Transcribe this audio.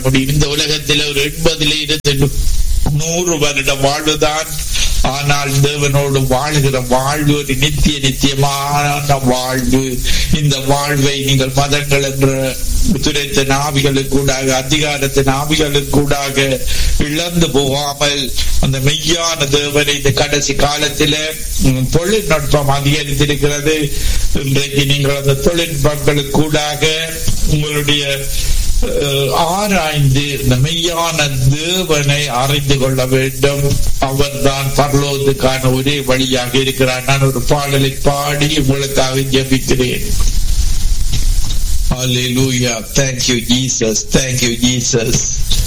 முடியும் இந்த உலகத்தில் ஒரு எண்பதுல இருந்து நூறு வருட வாழ்வுதான் ஆனால் தேவனோடு வாழ்கிற வாழ்வு ஒரு நித்திய நித்தியமான வாழ்வு இந்த வாழ்வை நீங்கள் மதங்கள் என்ற துரைத்த நாவிகளுக்கூடாக அதிகாரத்தின் ஆவிகளுக்கூடாக இழந்து போகாமல் அந்த மெய்யான தேவனை இந்த கடைசி காலத்தில ம், தொழில்நுட்பம் அதிகரித்திருக்கிறது இன்றைக்கு நீங்கள் அந்த தொழில்நுட்பங்களுக்கூடாக உங்களுடைய அஹ், ஆராய்ந்து இந்த மெய்யான தேவனை அறிந்து கொள்ள வேண்டும் அவர்தான் பரலோகத்துக்கான ஒரே வழியாக இருக்கிறார் நான் ஒரு பாடலை பாடி உங்களுக்காக ஜெபிக்கிறேன் Hallelujah. Thank you, Jesus. Thank you, Jesus.